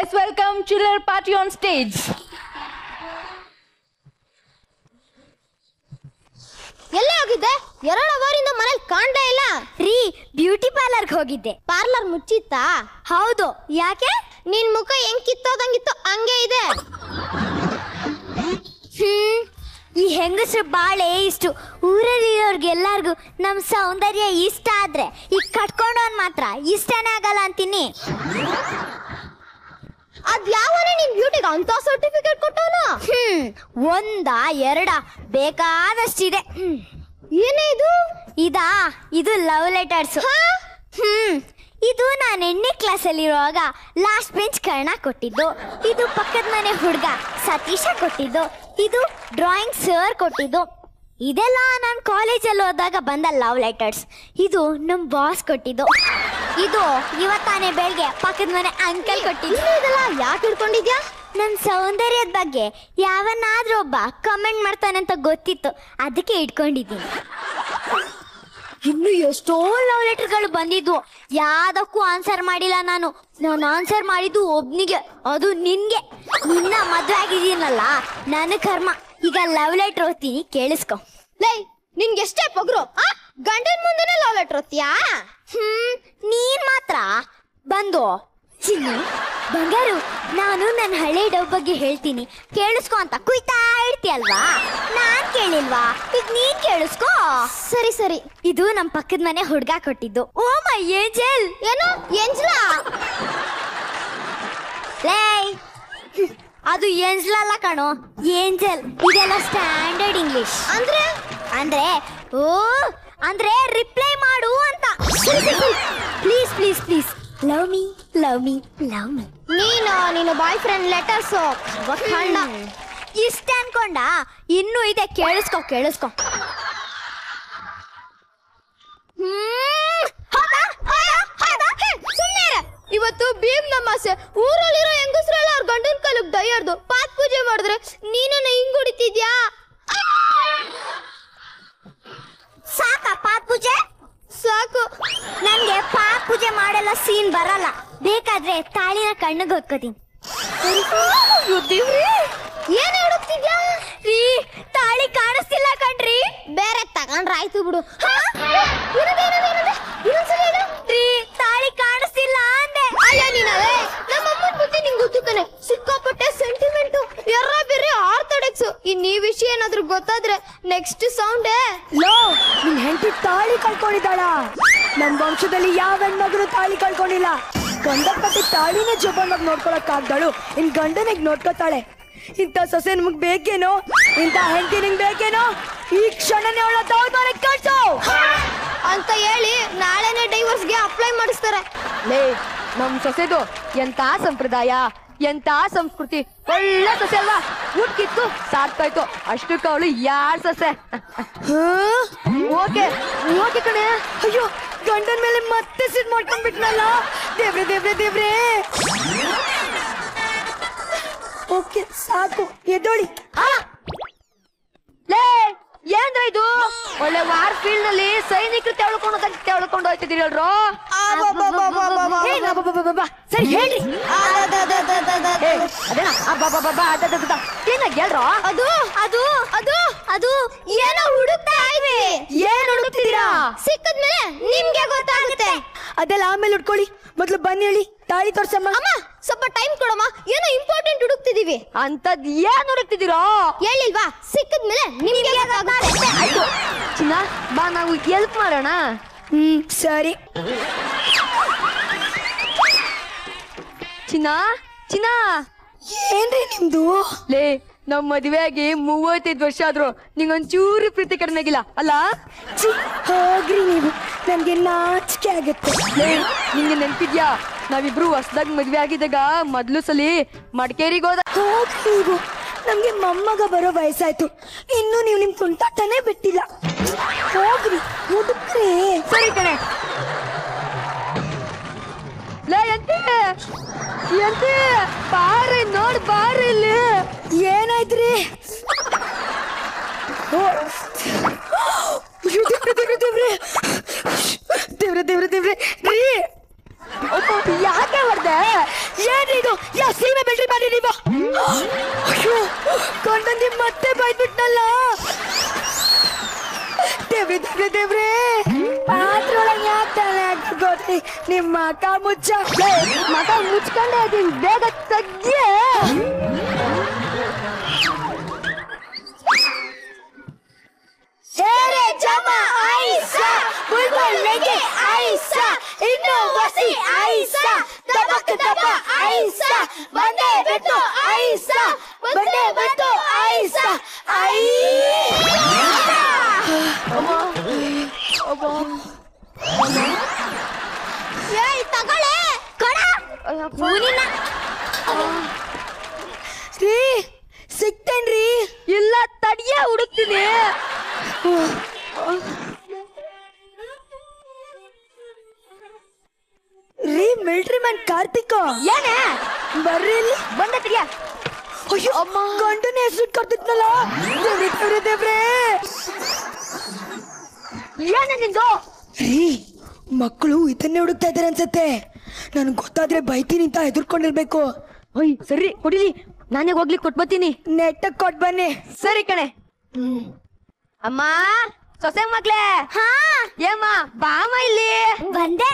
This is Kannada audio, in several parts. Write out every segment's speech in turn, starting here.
Let's welcome Chiller Party on stage. ಎಲ್ಲೇ ಹೋಗಿದ್ದೆ ಎರಡು ಅವರಿಂದ ಮನೇಲಿ ಕಾಣ್ತಾ ಇಲ್ಲ ರೀ ಬ್ಯೂಟಿ ಪಾರ್ಲರ್ಗೆ ಹೋಗಿದ್ದೆ ಪಾರ್ಲರ್ ಮುಚ್ಚಿತ್ತಾ ಹೌದು ಯಾಕೆ ನಿನ್ ಮುಖ ಹೆಂಗ್ ಕಿತ್ತೋದಂಗಿತ್ತು ಹಂಗೆ ಇದೆ ಹ್ಮ್ ಈ ಹೆಂಗಸ್ರು ಬಾಳೆ ಇಷ್ಟು ಊರಲ್ಲಿರೋರ್ಗೆಲ್ಲರಿಗೂ ನಮ್ ಸೌಂದರ್ಯ ಇಷ್ಟ ಆದ್ರೆ ಈ ಕಟ್ಕೊಂಡವನ್ ಮಾತ್ರ ಇಷ್ಟನೇ ಆಗಲ್ಲ ಅಂತೀನಿ ಅದ್ ಯಾವನೇ ನಿನ್ ಬ್ಯೂಟಿಗೆ ಅಂತ ಸರ್ಟಿಫಿಕೇಟ್ ಕೊಟ್ಟವನು ಹ್ಮ್ ಒಂದ ಎರಡ ಬೇಕಾದಷ್ಟಿದೆ ಹ್ಮ್ ಏನೇ ಇದು ಇದಾ ಇದು ಲವ್ ಲೆಟರ್ಸ್ ಹ್ಮ್ ಇದು ನಾನು ಎಣ್ಣೆ ಕ್ಲಾಸಲ್ಲಿರುವಾಗ ಲಾಸ್ಟ್ ಬೆಂಚ್ ಕರ್ಣ ಕೊಟ್ಟಿದ್ದು ಇದು ಪಕ್ಕದ ಮನೆ ಹುಡುಗ ಸತೀಶ ಕೊಟ್ಟಿದ್ದು ಇದು ಡ್ರಾಯಿಂಗ್ ಸರ್ ಕೊಟ್ಟಿದ್ದು ಇದೆಲ್ಲ ನಾನು ಕಾಲೇಜಲ್ಲಿ ಹೋದಾಗ ಬಂದ ಲವ್ ಲೆಟರ್ಸ್ ಇದು ನಮ್ಮ ಬಾಸ್ ಕೊಟ್ಟಿದ್ದು ಇದು ಇವತ್ತಾನೆ ಬೆಳಗ್ಗೆ ಪಕ್ಕದ ಮನೆ ಅಂಕಲ್ ಕೊಟ್ಟಿದ್ದು ಇದೆಲ್ಲ ಯಾಕೆ ಹಿಡ್ಕೊಂಡಿದ್ಯಾ ನನ್ನ ಸೌಂದರ್ಯದ ಬಗ್ಗೆ ಯಾವನಾದ್ರೂ ಒಬ್ಬ ಕಮೆಂಟ್ ಮಾಡ್ತಾನೆ ಅಂತ ಗೊತ್ತಿತ್ತು ಅದಕ್ಕೆ ಇಟ್ಕೊಂಡಿದ್ದೀನಿ ಇನ್ನು ಎಷ್ಟೋ ಲವ್ ಲೆಟರ್ಗಳು ಬಂದಿದ್ವು ಯಾವ್ದಕ್ಕೂ ಆನ್ಸರ್ ಮಾಡಿಲ್ಲ ನಾನು ನಾನು ಆನ್ಸರ್ ಮಾಡಿದ್ದು ಒಬ್ನಿಗೆ ಅದು ನಿನ್ಗೆ ನಿನ್ನ ಮದ್ವೆ ಆಗಿದ್ದೀನಲ್ಲ ನನ್ನ ಕರ್ಮ ಈಗ ಲವ್ ಲೆಟರ್ ಓದ್ತೀನಿ ಕೇಳಿಸ್ಕೊ ಲೈ ನಿನ್ಗೆ ಎಷ್ಟೇ ಪೊಗ್ರು ಗಂಡನ ಮುಂದೆನೆ ಲವ್ ಲೆಟರ್ ಓದ್ತೀಯಾ ಹ್ಮ್ ನೀನ್ ಮಾತ್ರ ಬಂದು ಚಿನ್ನು ಬಂಗಾರು ನಾನು ನನ್ನ ಹಳೆ ಡವ್ ಬಗ್ಗೆ ಹೇಳ್ತೀನಿ ಕೇಳಿಸ್ಕೊ ಅಂತ ಕುಯ್ತಾ ಇರ್ತೀಯಲ್ವಾ ನಾನ್ ಕೇಳಿಲ್ವಾ ಈಗ ನೀನ್ ಕೇಳಿಸ್ಕೊ ಸರಿ ಸರಿ ಇದು ನಮ್ ಪಕ್ಕದ ಮನೆ ಹುಡ್ಗ ಕೊಟ್ಟಿದ್ದು ಓ ಮೈ ಏಂಜಲ್ ಏನು ಏಂಜಲಾ ಲೇ ಅದು ಏಂಜಲ್ ಅಲ್ಲ ಕಣೋ ಏಂಜಲ್ ಇದೆಲ್ಲ ಸ್ಟ್ಯಾಂಡರ್ಡ್ ಇಂಗ್ಲಿಷ್ ಅಂದ್ರೆ ಅಂದ್ರೆ ಓ ಅಂದ್ರೆ ರಿಪ್ಲೈ ಮಾಡು ಅಂತ please please please love me love me love me ನೀನು ನಿನ್ನ ಬಾಯ್ ಫ್ರೆಂಡ್ ಲೆಟರ್ಸ್ ಇಷ್ಟ ಅನ್ಕೊಂಡ ಇನ್ನೂ ಇದೆ ಕೇಳಿಸ್ಕೊ ಕೇಳಿಸ್ಕೊ ಇವತ್ತು ಭೀಮ್ ನಮಾಸೆ ಊರಲ್ಲಿರೋ ಹೆಂಗಸ್ರೆಲ್ಲ ಅವ್ರ ಗಂಡನ ಕಾಲಕ್ಕೆ ದಯ್ಯಾರ್ದು ಪಾತ್ ಪೂಜೆ ಮಾಡಿದ್ರೆ ನೀನನ್ನ ಹಿಂಗ್ ಹೊಡಿತಿದ್ಯಾ ಸಾಕ ಪಾತ್ ಪೂಜೆ ಸಾಕು ನನ್ಗೆ ಪಾತ್ ಪೂಜೆ ಮಾಡಲ್ಲ ಸೀನ್ ಬರಲ್ಲ ಬೇಕಾದ್ರೆ ತಾಳಿನ ಕಣ್ಣಿಗೆ ಹೊತ್ಕೋತೀನಿ ಏನ್ ಹುಡುಕ್ತಿದ್ಯಾ ರೀ ತಾಳಿ ಕಾಣಿಸ್ತಿಲ್ಲ ಕಣ್ರಿ ಬೇರೆ ತಗೊಂಡ್ರ ಆಯ್ತು ಬಿಡು ರೀ ತಾಳಿ ಕಾಣಿಸ್ತಿಲ್ಲ ಅಂದೆ ಅಯ್ಯ ನೀನವೇ ನಮ್ಮ ಅಮ್ಮನ ಬುದ್ಧಿ ನಿಂಗೆ ಗೊತ್ತಿತ್ತಾನೆ ಸಿಕ್ಕಾಪಟ್ಟೆ ಸೆಂಟಿಮೆಂಟು ಎರ್ರ ಬೇರೆ ಆರ್ಥೋಡಕ್ಸ್ ಇನ್ ಈ ವಿಷಯ ಏನಾದ್ರೂ ಗೊತ್ತಾದ್ರೆ ನೆಕ್ಸ್ಟ್ ಸೌಂಡೇ ಲೋ ನಿನ್ ಹೆಂಡತಿ ತಾಳಿ ಕಳ್ಕೊಂಡಿದ್ದಾಳ ನಮ್ ವಂಶದಲ್ಲಿ ಯಾವ ಹೆಣ್ಮಗಳು ತಾಳಿ ಕಳ್ಕೊಂಡಿಲ್ಲ ಗಂಡಪತಿ ತಾಳಿನೇ ಜೋಪಾನಾಗಿ ನೋಡ್ಕೊಳಕ್ ಆಗ್ದಾಳು ಇನ್ ಗಂಡನಿಗ್ ನೋಡ್ಕೊತಾಳೆ ಇಂಥ ಸೊಸೆ ನಮಗ್ ಬೇಕೇನೋ ಇಂಥ ಹೆಂಡತಿ ನಿಂಗ್ ಬೇಕೇನೋ ಈ ಕ್ಷಣನೇ ಅವಳ ತವ್ರ ಮನೆಗ್ ಕಳ್ಸು ಅಂತ ಹೇಳಿ ನಾಳೆನೆ ಡೈವರ್ಸ್ಗೆ ಅಪ್ಲೈ ಮಾಡಿಸ್ತಾರೆ ಲೇ ನಮ್ ಸೊಸೆದು ಎಂತ ಸಂಪ್ರದಾಯ ಎಂತ ಸಂಸ್ಕೃತಿ ಒಳ್ಳೆ ಸೊಸೆ ಅಲ್ವಾ ಹುಟ್ಕಿತ್ತು ಸಾರ್ಥಾಯ್ತು ಅಷ್ಟಕ್ಕೆ ಅವಳು ಯಾರ್ ಸೊಸೆ ಓಕೆ ಓಕೆ ಕಣೆ ಅಯ್ಯೋ ಗಂಡನ್ ಮೇಲೆ ಮತ್ತೆ ಸಿಟ್ ಮಾಡ್ಕೊಂಡ್ಬಿಟ್ನಲ್ಲ ದೇವ್ರೆ ದೇವ್ರೆ ದೇವ್ರೆ ಓಕೆ ಸಾಕು ಎದ್ದೋಳಿ ಲೇ ಏನ್ರ ಇದು ಒಳ್ಳೆ ವಾರ್ ಫೀಲ್ಡ್ ನಲ್ಲಿ ಸೈನಿಕರು ತೆಳ್ಕೊಂಡು ತೆಳ್ಕೊಂಡು ಹೋಯ್ತಿದ್ದೀರಿ ಹೇಳ್ರು ಸರಿ ಹೇಳ್ರಿ ಏ, ಅದೇನಾ ಅಬ್ಬಬ್ಬಬ್ಬಬ್ಬ, ಅದದದದ. ಏನಾಗ್ ಹೇಳ್ರೋ ಅದು ಅದು ಅದು ಅದು ಏನೋ ಹುಡುಕ್ತಾ ಇದ್ವಿ ಏನ್ ಹುಡುಕ್ತಿದ್ದೀರಾ ಸಿಕ್ಕದ್ಮೇಲೆ ನಿಮ್ಗೆ ಗೊತ್ತಾಗುತ್ತೆ ಅದೆಲ್ಲ ಆಮೇಲೆ ಉಟ್ಕೊಳ್ಳಿ ಮೊದ್ಲು ಬನ್ನಿ ಹೇಳಿ ತಾಳಿ ತೋರ್ಸಮ್ಮ ಅಮ್ಮ ಸ್ವಲ್ಪ ಟೈಮ್ ಕೊಡಮ್ಮ ಏನೋ ಇಂಪಾರ್ಟೆಂಟ್ ಹುಡುಕ್ತಿದೀವಿ ಅಂತದ್ ಏನ್ ಹುಡುಕ್ತಿದ್ದೀರೋ ಹೇಳಿಲ್ವಾ ಸಿಕ್ಕದ್ಮೇಲೆ ನಿಮ್ಗೆ ಗೊತ್ತಾಗುತ್ತೆ ಆಯ್ತು ಚಿನ್ನ ಬಾ ನಾವು ಹೆಲ್ಪ್ ಮಾಡೋಣ ಹ್ಮ್ ಸರಿ ಚಿನ್ನ ಚಿನ್ನ ಏನ್ರಿ ನಿಮ್ದು ಲೇ ನಮ್ ಮದ್ವೆ ಆಗಿ ಮೂವತ್ತೈದು ವರ್ಷ ಆದ್ರು ನಿಂಗೊಂಚೂರು ಪ್ರೀತಿ ಕಡಿಮೆ ಆಗಿಲ್ಲ ಅಲ್ಲ ಛೀ, ಹೋಗ್ರಿ ನೀವು ನನ್ಗೆ ನಾಚಿಕೆ ಆಗುತ್ತೆ ಲೇ ನಿಂಗೆ ನೆನ್ಪಿದ್ಯಾ ನಾವಿಬ್ರು ಹೊಸ್ದಾಗ್ ಮದ್ವೆ ಆಗಿದ್ದಾಗ ಮೊದ್ಲು ಸಲಿ ಮಡಿಕೇರಿಗೆ ಹೋದ ಹೋಗ್ರಿ ನೀವು ನಮ್ಗೆ ಮೊಮ್ಮಗ ಬರೋ ವಯಸ್ಸಾಯ್ತು ಇನ್ನು ನೀವು ನಿಮ್ ತುಂಟಾಟನೇ ಬಿಟ್ಟಿಲ್ಲ ಹೋಗ್ರಿ ಹುಡುಕ್ರಿ ಸರಿ ಕಣೆ ಲೇ ಎಂತಿ ಎಂತಿ ಬಾರಿ ನೋಡ್ ಬಾರಿ ಇಲ್ಲಿ ಏನಾಯ್ತ್ರಿ ಓ. ಅಯ್ಯೋ, ದೇವ್ರೆ, ದೇವ್ರೆ, ದೇವ್ರೆ ದೇವ್ರೆ ದೇವ್ರೆ ದೇವ್ರೆ ರೀ ಯಾಕೆ ಹೊಡ್ದೆ ಏನ್ರಿ ಇದು ಯಾ ಗಂಡಂದಿ ಮತ್ತೆ ಬೈದ್ಬಿಟ್ನಲ್ಲ ದೇವ್ರೆ ದೇವ್ರೆ ದೇವ್ರೆ ಪಾತ್ರೊಳಗೆ ಯಾಕ್ತಾನೆ ಗೊತ್ತಿ ನಿಮ್ಮ ಅಕ್ಕ ಮುಚ್ಚ ಮಗ ಮುಚ್ಕೊಂಡೆ ಅದೀನಿ ಬೇಗ ತಗ್ಗಿ ಸೇರೆ ಜಮ ಐಸ ಬುಲ್ಬುಲ್ ರೆಗೆ ಐಸ ಇನ್ನು ವಸಿ ಐಸ ದಬಕ್ ದಬ ಐಸ ಬಂದೆ ಬಿಟ್ಟು ಐಸ ಬಂದೆ ಬಿಟ್ಟು ಐಸ ಐ ಏಯ್ ತಗೊಳ್ಳೆ ಕೊಡ ಹೂನಿನ ರೀ ಸಿಗ್ತೇನ್ರಿ ಇಲ್ಲ ತಡಿಯ ಹುಡುಕ್ತೀನಿ ರೀ ಮಿಲ್ಟ್ರಿ ಮ್ಯಾನ್ ಕಾರ್ತಿಕ್ ಏನೇ ಬರ್ರಿ ಇಲ್ಲಿ ಬಂದೆ ತಡಿಯ ಅಯ್ಯೋ ಗಂಡನ ಹೆಸರು ಕರ್ತಿದ್ನಲ್ಲ ದೇವ್ರೆ ದೇವ್ರೆ ದೇವ್ರೆ ಏನೇ ನಿಂದು ರೀ ಮಕ್ಕಳು ಇದನ್ನೇ ಹುಡುಕ್ತಾ ಇದಾರೆ ಅನ್ಸತ್ತೆ ನನ್ಗೆ ಗೊತ್ತಾದ್ರೆ ಬೈತೀನಿ ಅಂತ ಹೆದರ್ಕೊಂಡಿರ್ಬೇಕು ಒಯ್ ಸರಿ ಕೊಡಿಲಿ ನಾನೇ ಹೋಗ್ಲಿಕ್ಕೆ ಕೊಟ್ಬತ್ತೀನಿ ನೆಟ್ಟಗ್ ಕೊಟ್ ಬನ್ನಿ ಸರಿ ಕಣೆ ಅಮ್ಮ ಸೊಸೆ ಮಗ್ಲೇ ಹಾ ಏಮ್ಮ ಬಾಮ ಇಲ್ಲಿ ಬಂದೆ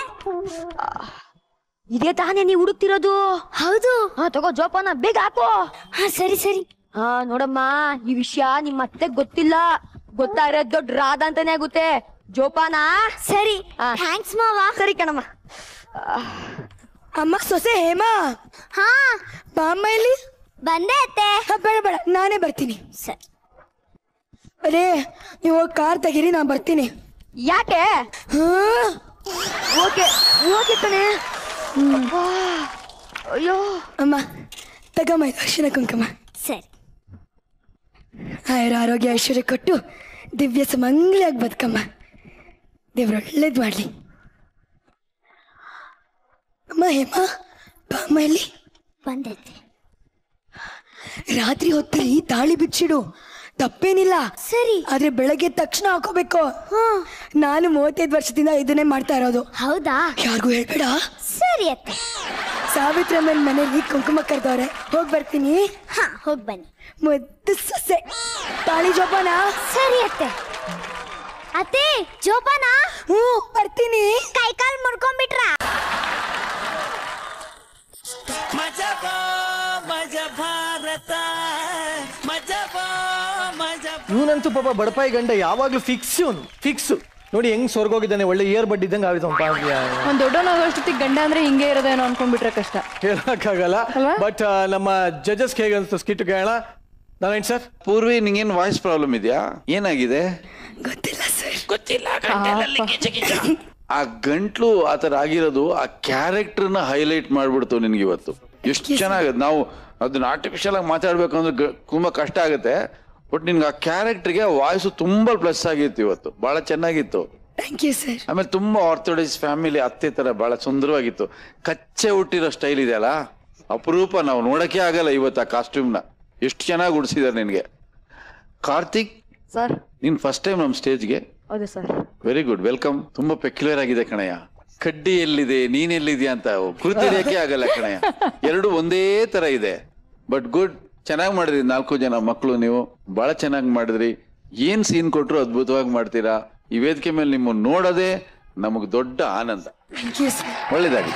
ಇದೇ ತಾನೇ ನೀವು ಹುಡುಕ್ತಿರೋದು ಹೌದು ಹಾ ತಗೋ ಜೋಪಾನ ಬೇಗ ಹಾಕು ಹಾ ಸರಿ ಸರಿ ಹಾ ನೋಡಮ್ಮ ಈ ವಿಷಯ ನಿಮ್ಮ ಅತ್ತೆ ಗೊತ್ತಿಲ್ಲ ಗೊತ್ತಾಗಿರೋದ್ ದೊಡ್ಡ ರಾಧ ಅಂತಾನೆ ಆಗುತ್ತೆ ಜೋಪಾನ ಸರಿ ಆ. ಥ್ಯಾಂಕ್ಸ್ ಮಾವ ಸರಿ ಕಣಮ್ಮ ಅಮ್ಮ ಸೊಸೆ ಹೇಮಾ ಹಾ ಬಾಮ್ಮ ಇಲ್ಲಿ ಬಂದೆ ಅತ್ತೆ ಹಾ, ಬೇಡ ಬೇಡ ನಾನೇ ಬರ್ತೀನಿ ಸರಿ ಅದೇ ನೀವು ಕಾರ್ ತೆಗೀರಿ ನಾ ಬರ್ತೀನಿ ಯಾಕೆ ಹಾ ಓಕೆ ಓಕೆ ಕಣೆ ಅಬ್ಬಾ. ಅಯ್ಯೋ ಅಮ್ಮ ತಗಮ್ಮ ಇದು ಅರ್ಶಿನ ಕುಂಕುಮ ಸರಿ ಆಯುರ ಆರೋಗ್ಯ ಐಶ್ವರ್ಯ ಕೊಟ್ಟು ದಿವ್ಯ ಸುಮಂಗ್ಲಿಯಾಗಿ ಬದುಕಮ್ಮ ದೇವ್ರು ಒಳ್ಳೇದು ಮಾಡಲಿ ಅಮ್ಮ ಹೇಮ ಬಾಮ್ಮ ಇಲ್ಲಿ ಬಂದೆ ಅತ್ತೆ ರಾತ್ರಿ ಹೊತ್ತಲ್ಲಿ ತಾಳಿ ಬಿಚ್ಚಿಡು ತಪ್ಪೇನಿಲ್ಲ ಸರಿ ಆದ್ರೆ ಬೆಳಗ್ಗೆ ತಕ್ಷಣ ಹಾಕೋಬೇಕು ಹಾ ನಾನು ಮೂವತ್ತೈದು ವರ್ಷದಿಂದ ಇದನ್ನೇ ಮಾಡ್ತಾ ಇರೋದು ಹೌದಾ ಯಾರಿಗೂ ಹೇಳ್ಬೇಡ ಸರಿ ಅತ್ತೆ ಸಾವಿತ್ರಮ್ಮನ ಮನೇಲಿ ಕುಂಕುಮ ಕರೆದವ್ರೆ ಹೋಗಿ ಬರ್ತೀನಿ ಹಾ ಹೋಗ್ ಬನ್ನಿ ಮುದ್ದು ಸೊಸೆ ತಾಳಿ ಜೋಪಾನ ಸರಿ ಅತ್ತೆ ಅತ್ತೆ ಜೋಪಾನ ಹ್ಞೂ ಬರ್ತೀನಿ ಕೈ ಕಾಲ್ ಮುರ್ಕೊಂಡ್ಬಿಟ್ರಾ ಮಜಾ ಬಾ ಮಜಾ ಭಾರತ ಮಜಾ ಬಾ ಮಜಾ ಇವನಂತೂ ಪಾಪ ಬಡಪಾಯಿ ಗಂಡ ಯಾವಾಗ್ಲೂ ಫಿಕ್ಸ್ ಇವನು ಫಿಕ್ಸ್ ನೋಡಿ ಹೆಂಗ್ ಸ್ವರ್ಗೋಗಿದ್ದಾನೆ ಒಳ್ಳೆ ಇಯರ್ ಬಡ್ ಇದ್ದಂಗೆ ಆಗಿದೆ ಅವ್ನ ಒಂದ್ ದೊಡ್ಡವನಾಗೋಷ್ಟೊತ್ತಿಗೆ ಗಂಡ ಅಂದ್ರೆ ಹಿಂಗೆ ಇರೋದೇನೋ ಅನ್ಕೊಂಡ್ಬಿಟ್ರೆ ಕಷ್ಟ ಹೇಳಕ್ಕಾಗಲ್ಲ ಬಟ್ ನಮ್ಮ ಜಡ್ಜಸ್ ಹೇಗೆ ಅನ್ಸ್ತು ಸ್ಕಿಟ್ ಕೇಳೋಣ ನಾರಾಯಣ್ ಸರ್ ಪೂರ್ವಿ ನಿಂಗೇನು ವಾಯ್ಸ್ ಪ್ರಾಬ್ಲಮ್ ಇದೆಯಾ ಏನಾಗಿದೆ ಗೊತ್ತಿಲ್ಲ ಸರ್ ಗೊತ್ತಿಲ್ಲ ಗಂಟಲಲ್ಲಿ ಗಿಜ ಗಿಜ ಆ ಗಂಟ್ಲು ಆ ಥರ ಆಗಿರೋದು ಆ ಕ್ಯಾರೆಕ್ಟರ್ನ ಹೈಲೈಟ್ ಮಾಡ್ಬಿಡ್ತು ನಿನ್ಗೆ ಇವತ್ತು ಎಷ್ಟು ಚೆನ್ನಾಗಿದೆ ನಾವು ಅದನ್ನ ಆರ್ಟಿಫಿಷಿಯಲ್ ಆಗಿ ಮಾತಾಡ್ಬೇಕು ಅಂದ್ರೆ ಗ- ತುಂಬಾ ಕಷ್ಟ ಆಗುತ್ತೆ ಬಟ್ ನಿನ್ಗೆ ಆ ಕ್ಯಾರೆಕ್ಟರ್ಗೆ ವಾಯ್ಸು ತುಂಬಾ ಪ್ಲಸ್ ಆಗಿತ್ತು ಇವತ್ತು ಬಹಳ ಚೆನ್ನಾಗಿತ್ತು ಥ್ಯಾಂಕ್ ಯು ಸರ್ ಆಮೇಲೆ ತುಂಬಾ ಆರ್ಥೋಡಾಕ್ಸ್ ಫ್ಯಾಮಿಲಿ ಅತ್ತೆ ತರ ಬಹಳ ಸುಂದರವಾಗಿತ್ತು ಕಚ್ಚೆ ಹುಟ್ಟಿರೋ ಸ್ಟೈಲ್ ಇದೆಯಲ್ಲ ಅಪರೂಪ ನಾವು ನೋಡಕ್ಕೆ ಆಗಲ್ಲ ಇವತ್ತು ಆ ಕಾಸ್ಟ್ಯೂಮ್ನ ಎಷ್ಟು ಚೆನ್ನಾಗಿ ಉಡ್ಸಿದಾರೆ ನಿನ್ಗೆ ಕಾರ್ತಿಕ್ ಸರ್ ನೀನ್ ಫಸ್ಟ್ ಟೈಮ್ ನಮ್ಮ ಸ್ಟೇಜ್ಗೆ ಹೌದು ಸರ್ ವೆರಿ ಗುಡ್ ವೆಲ್ಕಮ್ ತುಂಬಾ ಪೆಕ್ಯುಲರ್ ಆಗಿದೆ ಕಣಯ್ಯ ಕಡ್ಡಿ ಎಲ್ಲಿದೆ ನೀನ್ ಎಲ್ಲಿದ್ಯಾ ಅಂತ ಗುರುತಿಡಿಯಕ್ಕೆ ಆಗಲ್ಲ ಕಣಯ್ಯ ಎರಡು ಒಂದೇ ತರ ಇದೆ ಬಟ್ ಗುಡ್ ಚೆನ್ನಾಗಿ ಮಾಡಿದ್ರಿ ನಾಲ್ಕು ಜನ ಮಕ್ಕಳು ನೀವು ಬಹಳ ಚೆನ್ನಾಗಿ ಮಾಡಿದ್ರಿ ಏನ್ ಸೀನ್ ಕೊಟ್ರು ಅದ್ಭುತವಾಗಿ ಮಾಡ್ತೀರಾ ಈ ವೇದಿಕೆ ಮೇಲೆ ನಿಮ್ಮ ನೋಡೋದೇ ನಮಗ್ ದೊಡ್ಡ ಆನಂದ ಥ್ಯಾಂಕ್ ಯು ಸರ್ ಒಳ್ಳೇದಾಗಿ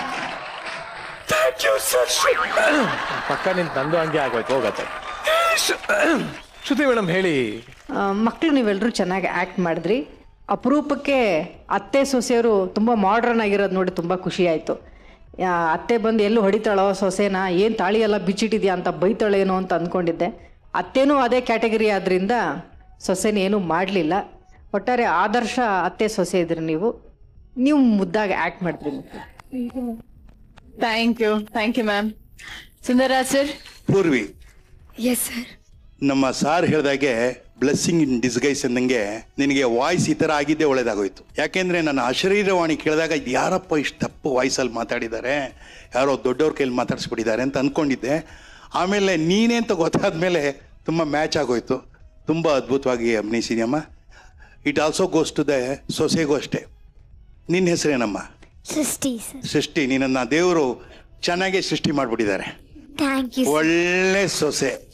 ಪಕ್ಕ ನಿಂತ ನಂದು ಹಂಗೆ ಆಗೋಯ್ತು ಹೋಗತ್ತೆ ಶ್ರುತಿ ಮೇಡಮ್ ಹೇಳಿ ಮಕ್ಕಳು ನೀವೆಲ್ಲರೂ ಚೆನ್ನಾಗಿ ಆ್ಯಕ್ಟ್ ಮಾಡಿದ್ರಿ ಅಪರೂಪಕ್ಕೆ ಅತ್ತೆ ಸೊಸೆಯವರು ತುಂಬ ಮಾಡ್ರನ್ ಆಗಿರೋದು ನೋಡಿ ತುಂಬ ಖುಷಿ ಆಯಿತು ಅತ್ತೆ ಬಂದು ಎಲ್ಲೂ ಹೊಡಿತಾಳೋ ಸೊಸೆನ ಏನು ತಾಳಿ ಎಲ್ಲ ಬಿಚ್ಚಿಟ್ಟಿದ್ಯಾ ಅಂತ ಬೈತಾಳೇನೋ ಅಂತ ಅಂದ್ಕೊಂಡಿದ್ದೆ ಅತ್ತೇನೂ ಅದೇ ಕ್ಯಾಟಗರಿ ಆದ್ರಿಂದ ಸೊಸೆನ ಏನೂ ಮಾಡಲಿಲ್ಲ ಒಟ್ಟಾರೆ ಆದರ್ಶ ಅತ್ತೆ ಸೊಸೆ ಇದ್ರಿ ನೀವು ನೀವು ಮುದ್ದಾಗಿ ಆ್ಯಕ್ಟ್ ಮಾಡಿದ್ರಿ thank you thank you ma'am Sundararaj sir Poorvi yes sir ನಮ್ಮ ಸಾರ್ ಹೇಳ್ದಾಗೆ ಬ್ಲೆಸ್ಸಿಂಗ್ ಇನ್ ಡಿಸ್ಗೈಸ್ ಅಂದಂಗೆ ನಿನಗೆ ವಾಯ್ಸ್ ಈ ಥರ ಆಗಿದ್ದೇ ಒಳ್ಳೇದಾಗೋಯ್ತು ಯಾಕೆಂದ್ರೆ ನನ್ನ ಅಶರೀರವಾಣಿ ಕೇಳಿದಾಗ ಯಾರಪ್ಪ ಇಷ್ಟು ತಪ್ಪು ವಾಯ್ಸಲ್ಲಿ ಮಾತಾಡಿದ್ದಾರೆ ಯಾರೋ ದೊಡ್ಡವ್ರ ಕೈಲಿ ಮಾತಾಡ್ಸ್ಬಿಟ್ಟಿದ್ದಾರೆ ಅಂತ ಅಂದ್ಕೊಂಡಿದ್ದೆ ಆಮೇಲೆ ನೀನೇ ಅಂತ ಗೊತ್ತಾದ್ಮೇಲೆ ತುಂಬ ಮ್ಯಾಚ್ ಆಗೋಯ್ತು ತುಂಬ ಅದ್ಭುತವಾಗಿ ಅಭಿನಯಿಸಿದ್ಯಮ್ಮ it also goes to the ಸೊಸೆಗೂ ಅಷ್ಟೇ ನಿನ್ನ ಹೆಸರೇನಮ್ಮ ಸೃಷ್ಟಿ ಸರ್ ಸೃಷ್ಟಿ ನಿನ್ನನ್ನು ದೇವರು ಚೆನ್ನಾಗೇ ಸೃಷ್ಟಿ ಮಾಡಿಬಿಟ್ಟಿದ್ದಾರೆ ಥ್ಯಾಂಕ್ ಯು ಒಳ್ಳೆ ಸೊಸೆ